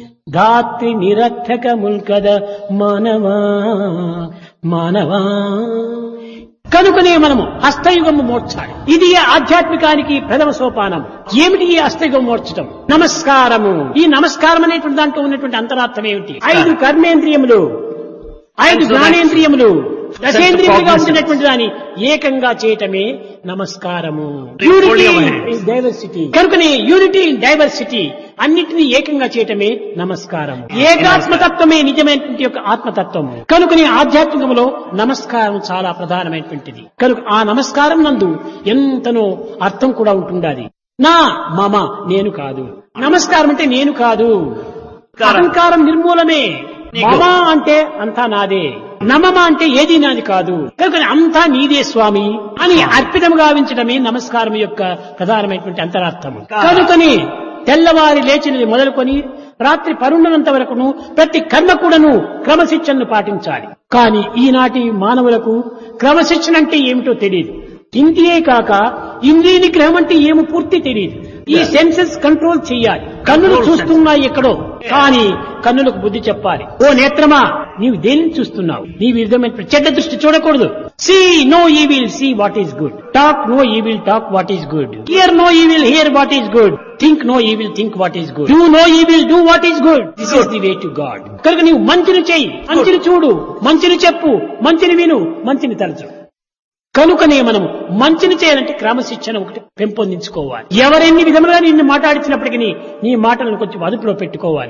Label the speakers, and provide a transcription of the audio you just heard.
Speaker 1: ధాత్రి నిరర్థకముల్ కద మానవా మానవా కనుకనే మనము హస్తయుగము మోర్చాలి ఇది ఆధ్యాత్మికానికి ప్రథమ సోపానం ఏమిటి ఈ హస్తయుగం మోర్చడం నమస్కారము ఈ నమస్కారం అనేటువంటి దాంట్లో ఉన్నటువంటి అంతరార్థం ఏమిటి ఐదు కర్మేంద్రియములు ఐదు జ్ఞానేంద్రియములు దశేంద్రియములుగా ఉంటున్నటువంటి దాన్ని ఏకంగా చేయటమే నమస్కారము యూనిటీ ఇన్ డైవర్సిటీ కనుకనే యూనిటీ ఇన్ డైవర్సిటీ అన్నిటినీ ఏకంగా చేయటమే నమస్కారం ఏకాత్మతత్వమే నిజమైనటువంటి యొక్క ఆత్మతత్వము కనుకనే ఆధ్యాత్మికములో నమస్కారం చాలా ప్రధానమైనటువంటిది కనుక ఆ నమస్కారం నందు ఎంతనో అర్థం కూడా ఉంటుండాలి నా మమ నేను కాదు నమస్కారం అంటే నేను కాదు అహంకారం నిర్మూలమే మమ అంటే అంతా నాదే నమమ అంటే ఏది నాది కాదు కనుక అంతా నీదే స్వామి అని అర్పితము గావించడమే నమస్కారం యొక్క ప్రధానమైనటువంటి అంతరార్థము కనుకని తెల్లవారి లేచినది మొదలుకొని రాత్రి పరుండనంత వరకును ప్రతి కర్మ కూడాను క్రమశిక్షణను పాటించాలి కానీ ఈనాటి మానవులకు క్రమశిక్షణ అంటే ఏమిటో తెలియదు ఇంటియే కాక ఇంద్రియ నిగ్రహం అంటే ఏమో పూర్తి తెలియదు ఈ సెన్సెస్ కంట్రోల్ చెయ్యాలి కన్నులు చూస్తున్నాయి ఎక్కడో కానీ కన్నులకు బుద్ధి చెప్పాలి ఓ నేత్రమా నీవు దేనిని చూస్తున్నావు నీ విధమైన చెడ్డ దృష్టి చూడకూడదు see no evil see what is good talk no evil talk what is good hear no evil hear what is good think no evil think what is good do no evil do what is good this is the way to God కనుక నీవు మంచిని చెయ్యి మంచిని చూడు మంచిని చెప్పు మంచిని విను మంచిని తలచు కనుకనే మనము మంచిని చేయాలంటే క్రమశిక్షణ ఒకటి పెంపొందించుకోవాలి ఎవరెన్ని విధములుగా నిన్ను మాట్లాడించినప్పటికీ నీ మాటలను కొంచెం అదుపులో పెట్టుకోవాలి